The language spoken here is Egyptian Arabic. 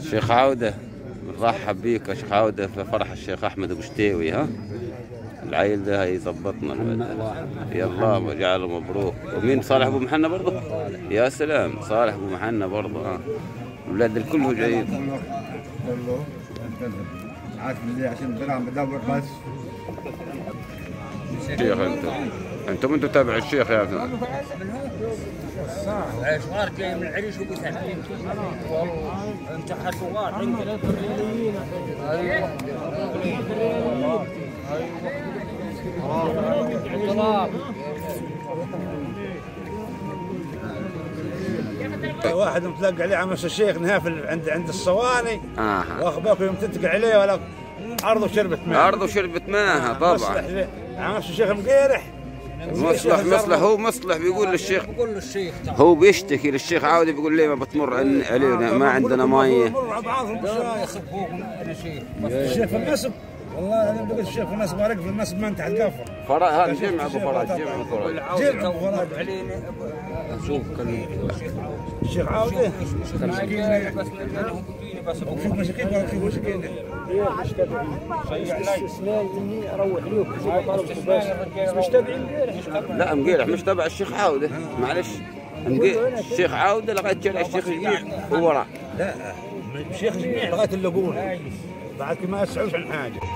شيخ عودة نرحب بيك يا شيخ عودة في فرح الشيخ أحمد أبو شتيوي ها العيل ده هيظبطنا الولد. يلا وجعله مبروك ومين صالح أبو محنة برضه يا سلام صالح أبو محنة برضه ها الولاد الكل هو جايين كله عارف اللي عشان بلعب بدور بس شيخ انتم انتم انتم تابع الشيخ يا ابني صغار جاي من العريش وقتل والله انت حصوار واحد متلقى عليه عمس الشيخ نهافل عند عند الصواني آه. واخذ بالك يوم تتقى عليه ولا عرضه شربت ماء أرضه شربت ماها مصلح طبعا ليه. عمس الشيخ مقيرح مصلح مصلح هو مصلح بيقول للشيخ بقول له الشيخ هو بيشتكي للشيخ عاودي بيقول ليه ما بتمر عن- علينا ما عندنا ميه مروا على بعضهم لا بالشاي. يخبوه انا شيخ الشيخ في النسب والله انا بقول الشيخ في النسب ما رقف النسب ما انت حتقفر فرا هذا جمع ابو فرج جمع ابو فرج جيب ابو فرج علينا شوف كلمة الشيخ عاوده مسكين بس لانهم بيجيني بس شوف مسكين ولا شوف مسكين لا مقيرح مش تبع الشيخ عوده معلش مقيرح الشيخ عوده لغايه شارع الشيخ جميع هو وراه لا الشيخ جميع لغايه اللقون بعد ما يسعوش عن حاجه